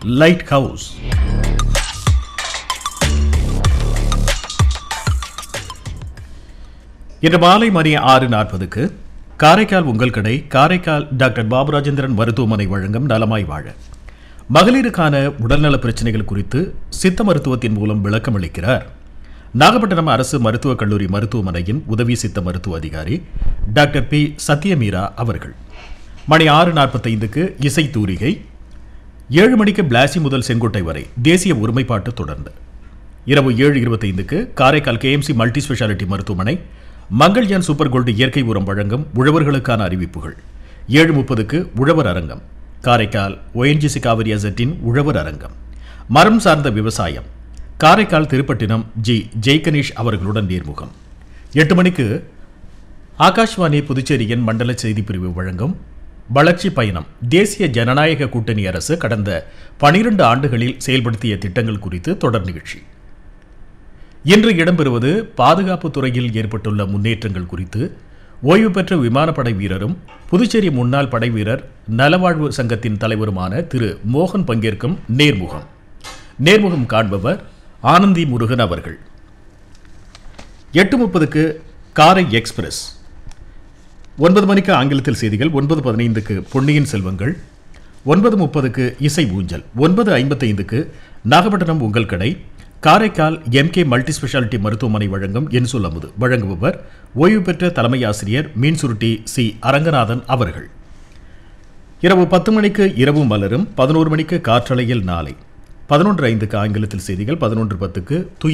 light house இன்று மாலை மணி ஆறு நாற்பதுக்கு காரைக்கால் உங்கள் கடை காரைக்கால் டாக்டர் பாபுராஜேந்திரன் மருத்துவமனை வழங்கும் நலமாய் வாழ மகளிருக்கான உடல்நல பிரச்சனைகள் குறித்து சித்த மருத்துவத்தின் மூலம் விளக்கமளிக்கிறார் நாகப்பட்டினம் அரசு மருத்துவக் கல்லூரி மருத்துவமனையின் உதவி சித்த மருத்துவ அதிகாரி டாக்டர் பி சத்யமீரா அவர்கள் மணி ஆறு நாற்பத்தைந்துக்கு இசை தூரிகை ஏழு மணிக்கு பிளாசி முதல் செங்கோட்டை வரை தேசிய ஒருமைப்பாட்டு தொடர்ந்து இரவு ஏழு இருபத்தைந்துக்கு காரைக்கால் கேஎம்சி மல்டி ஸ்பெஷாலிட்டி மருத்துவமனை மங்கள்யான் சூப்பர் கோல்டு இயற்கை உரம் வழங்கும் உழவர்களுக்கான அறிவிப்புகள் ஏழு முப்பதுக்கு உழவர் அரங்கம் காரைக்கால் ஒஎன்ஜிசி காவிரி அசட்டின் உழவர் அரங்கம் மரம் சார்ந்த விவசாயம் காரைக்கால் திருப்பட்டினம் ஜி ஜெய்கணேஷ் அவர்களுடன் நேர்முகம் எட்டு மணிக்கு ஆகாஷ்வாணி புதுச்சேரியின் மண்டல செய்திப் பிரிவு வழங்கும் வளர்ச்சி பயணம் தேசிய ஜனநாயக கூட்டணி அரசு கடந்த பனிரெண்டு ஆண்டுகளில் செயல்படுத்திய திட்டங்கள் குறித்து தொடர் நிகழ்ச்சி இன்று இடம்பெறுவது பாதுகாப்பு துறையில் ஏற்பட்டுள்ள முன்னேற்றங்கள் குறித்து ஓய்வு பெற்ற விமானப்படை வீரரும் புதுச்சேரி முன்னாள் படை வீரர் நலவாழ்வு சங்கத்தின் தலைவருமான திரு மோகன் பங்கேற்கும் நேர்முகம் நேர்முகம் காண்பவர் ஆனந்தி முருகன் அவர்கள் எட்டு முப்பதுக்கு காரை எக்ஸ்பிரஸ் ஒன்பது மணிக்கு ஆங்கிலத்தில் செய்திகள் ஒன்பது பதினைந்துக்கு பொன்னியின் செல்வங்கள் ஒன்பது முப்பதுக்கு இசை ஊஞ்சல் ஒன்பது ஐம்பத்தைந்துக்கு நாகப்பட்டினம் உங்கள் கடை காரைக்கால் எம்கே மல்டி ஸ்பெஷாலிட்டி மருத்துவமனை வழங்கும் என் சொல்லமுது வழங்குபவர் ஓய்வு பெற்ற தலைமை ஆசிரியர் மீன்சுருட்டி சி அரங்கநாதன் அவர்கள் இரவு பத்து மணிக்கு இரவு மலரும் பதினோரு மணிக்கு காற்றலையில் நாளை பதினொன்று ஐந்துக்கு ஆங்கிலத்தில் செய்திகள் பதினொன்று பத்துக்கு